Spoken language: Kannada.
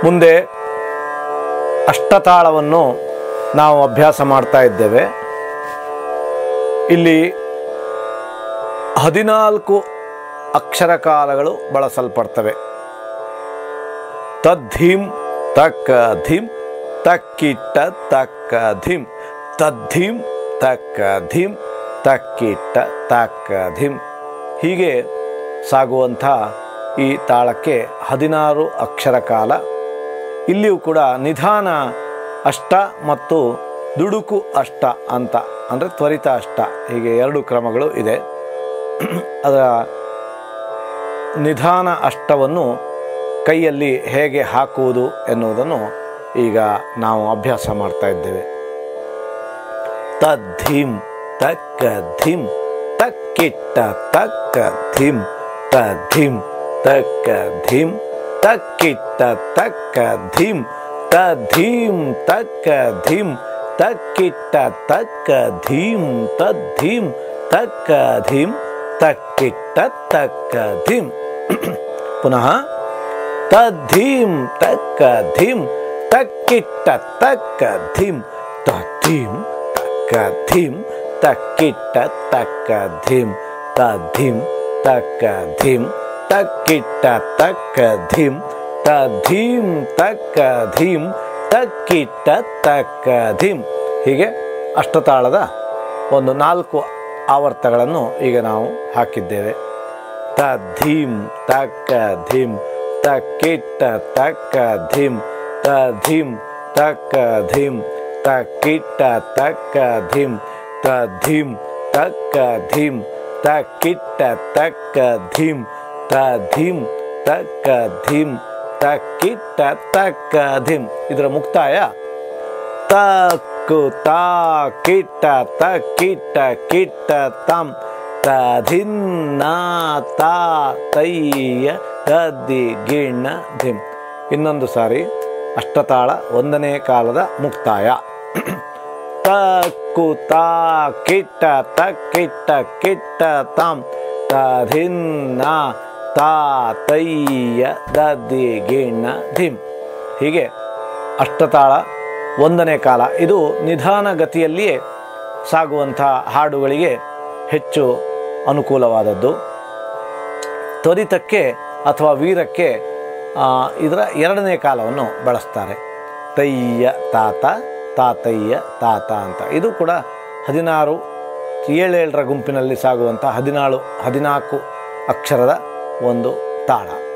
ಮುಂದೆ ಅಷ್ಟತಾಳವನ್ನು ನಾವು ಅಭ್ಯಾಸ ಮಾಡ್ತಾ ಇದ್ದೇವೆ ಇಲ್ಲಿ ಹದಿನಾಲ್ಕು ಅಕ್ಷರ ಕಾಲಗಳು ಬಳಸಲ್ಪಡ್ತವೆ ತದ್ಧೀಂ ತಕ್ಕ ಧಿಂ ತಕ್ಕಿಟ್ಟ ತಕ್ಕ ಧಿಂ ತದ್ಧೀಂ ತಕ್ಕ ಧಿಂ ತಕ್ಕಿಟ್ಟ ತಕ್ಕ ಧಿಂ ಹೀಗೆ ಸಾಗುವಂಥ ಈ ತಾಳಕ್ಕೆ ಹದಿನಾರು ಅಕ್ಷರ ಕಾಲ ಇಲ್ಲಿಯೂ ಕೂಡ ನಿಧಾನ ಅಷ್ಟ ಮತ್ತು ದುಡುಕು ಅಷ್ಟ ಅಂತ ಅಂದರೆ ತ್ವರಿತ ಅಷ್ಟ ಹೀಗೆ ಎರಡು ಕ್ರಮಗಳು ಇದೆ ಅದರ ನಿಧಾನ ಅಷ್ಟವನ್ನು ಕೈಯಲ್ಲಿ ಹೇಗೆ ಹಾಕುವುದು ಎನ್ನುವುದನ್ನು ಈಗ ನಾವು ಅಭ್ಯಾಸ ಮಾಡ್ತಾ ಇದ್ದೇವೆ ತದ್ಧಿಂ ತಕ್ಕ ಧಿಂ ತಕ್ಕಿಟ್ಟ ತಕ್ಕ ಧಿಂ ತದ್ಧಿಂ ತಕ್ಕ ಧಿಂ ತಕ್ಕಿಟ್ಟ ತಕ್ಕ ಧಿಂ ತದ್ಧೀಂ ತಕ್ಕ ಧಿಂ ತಕ್ಕಿಟ್ಟ ತಕ್ಕ ಧೀಂ ತದ್ಧೀಂ ತಕ್ಕ ಧಿಂ ತಕ್ಕಿಟ್ಟ ತಕ್ಕ ಧಿಂ ಪುನಃ ತದ್ಧೀಂ ತಕ್ಕ ಧಿಂ ತಕ್ಕಿಟ್ಟ ತಕ್ಕ ಧಿಂ ತದ್ಧೀಂ ತಕ್ಕ ಧಿಂ ತಕ್ಕಿಟ್ಟ ತಕ್ಕ ಧಿಂ ತದ್ಧೀಂ ತಕ್ಕ ಧಿಂ ತಕ್ಕಿಟ್ಟ ತಕ್ಕ ಧಿಂ ತದ್ಧೀಂ ತಕ್ಕ ಧಿಂ ತಕ್ಕಿಟ್ಟ ತಕ್ಕ ಧಿಂ ಹೀಗೆ ಅಷ್ಟತಾಳದ ಒಂದು ನಾಲ್ಕು ಆವರ್ತಗಳನ್ನು ಈಗ ನಾವು ಹಾಕಿದ್ದೇವೆ ತದ್ಧೀಂ ತಕ್ಕ ಧಿಂ ತಕ್ಕಿಟ್ಟ ತಕ್ಕ ಧಿಂ ತದ್ಧಿಂ ತಕ್ಕ ಧಿಂ ತಕ್ಕಿಟ್ಟ ತಕ್ಕ ಧಿಂ ತದ್ಧಿಂ ತಕ್ಕ ಧಿಂ ತಕ್ಕಿಟ್ಟ ತಕ್ಕ ಧಿಂ ತದ್ಧಿಂ ತಕ್ಕ ಧಿಂ ತಕ್ಕಿಟ್ಟ ತಕ್ಕ ಧಿಂ ಇದರ ಮುಕ್ತಾಯ ತಕ್ಕು ತಾ ಕಿಟ್ಟ ತ ಕಿಟ್ಟ ಕಿಟ್ಟ ತಂ ತಧಿನ್ನ ತಾ ತಯ್ಯ ಗದ್ದಿ ಗಿಣ್ಣ ಧಿಂ ಇನ್ನೊಂದು ಸಾರಿ ಅಷ್ಟತಾಳ ಒಂದನೇ ಕಾಲದ ಮುಕ್ತಾಯ ತಕ್ಕು ತಾ ಕಿಟ್ಟ ತ ಕಿಟ್ಟ ಕಿಟ್ಟ ತಂ ತಧಿನ್ನ ತಾ ತಯ್ಯ ಗದ್ದಿ ಗಿಣ್ಣ ಧಿಂ ಹೀಗೆ ಅಷ್ಟತಾಳ ಒಂದನೇ ಕಾಲ ಇದು ನಿಧಾನ ಗತಿಯಲ್ಲಿಯೇ ಸಾಗುವಂಥ ಹಾಡುಗಳಿಗೆ ಹೆಚ್ಚು ಅನುಕೂಲವಾದದ್ದು ತ್ವರಿತಕ್ಕೆ ಅಥವಾ ವೀರಕ್ಕೆ ಆ, ಇದರ ಎರಡನೇ ಕಾಲವನ್ನು ಬಳಸ್ತಾರೆ ತಯ್ಯ ತಾತ ತಾತಯ್ಯ ತಾತ ಅಂತ ಇದು ಕೂಡ ಹದಿನಾರು ಏಳೇಳರ ಗುಂಪಿನಲ್ಲಿ ಸಾಗುವಂಥ ಹದಿನಾಳು ಹದಿನಾಲ್ಕು ಅಕ್ಷರದ ಒಂದು ತಾಳ